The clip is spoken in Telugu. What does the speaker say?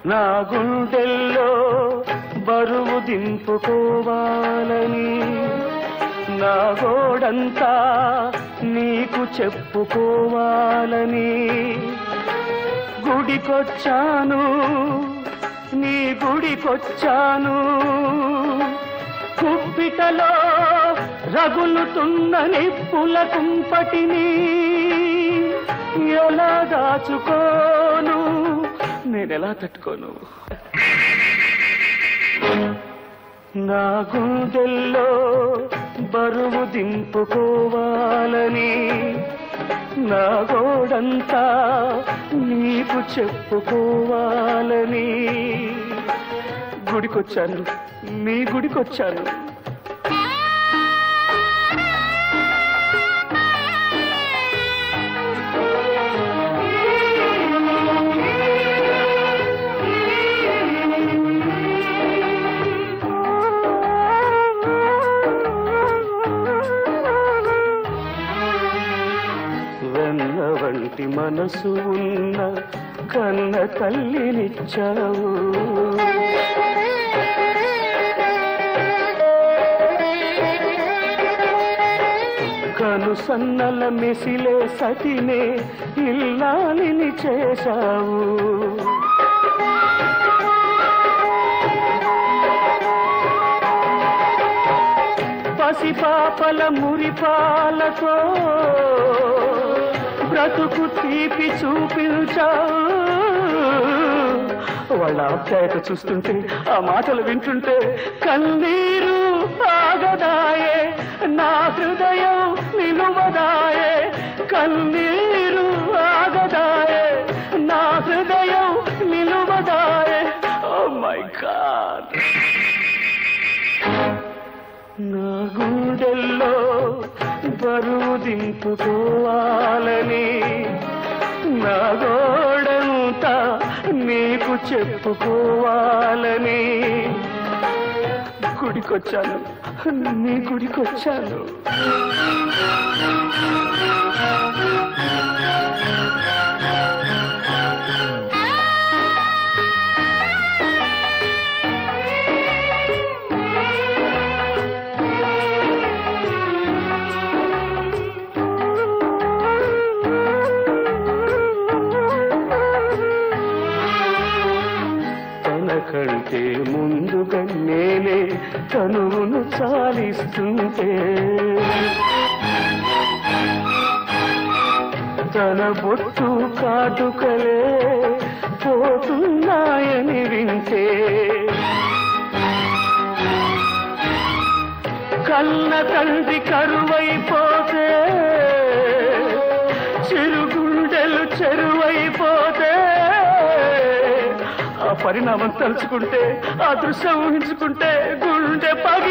నా గుండెల్లో బరువు దింపుకోవాలని నా గోడంతా నీకు చెప్పుకోవాలని గుడికొచ్చాను నీ గుడికొచ్చాను కుప్పిటలో రగులుతున్న నిప్పుల కుంపటిని ఎలా దాచుకోను నేనెలా తట్టుకోను నా గుండెల్లో బరువు దింపుకోవాలని నా గోడంతా నీకు చెప్పుకోవాలని గుడికొచ్చాను మీ గుడికొచ్చాను వెన్న వంటి మనసు ఉన్న కన్న తల్లినిచ్చావు కను సన్నల మెసిలే సతినే ఇల్లాలిని చేశావు పసిపాపల మురిపాలతో బ్రతుకు తీపి చూపించావు వాళ్ళ ఆప్యాయత చూస్తుంటే ఆ మాటలు వింటుంటే కన్నీరు ఆగదాయే నా హృదయం నిలువదాయే కన్నీరు ఆగదాయే నా హృదయం నిలువదాయే ఓ మై గాడ్ నా గుండెల్లో బరువు దింపుకోవాలని నా గోడంతా నీకు చెప్పుకోవాలని గుడికొచ్చాను నీ గుడికొచ్చాను తనకంటే ముందుగా నేనే తనువును చాలిస్తుంటే తన బొట్టు కాటుకలే పోతున్నాయని వింటే కన్న తండ్రి కరువైపోతే చిరుగుండెలు చెరువైపోతే ఆ పరిణామం తలుచుకుంటే ఆ దృశ్యం ఊహించుకుంటే గుండె పగి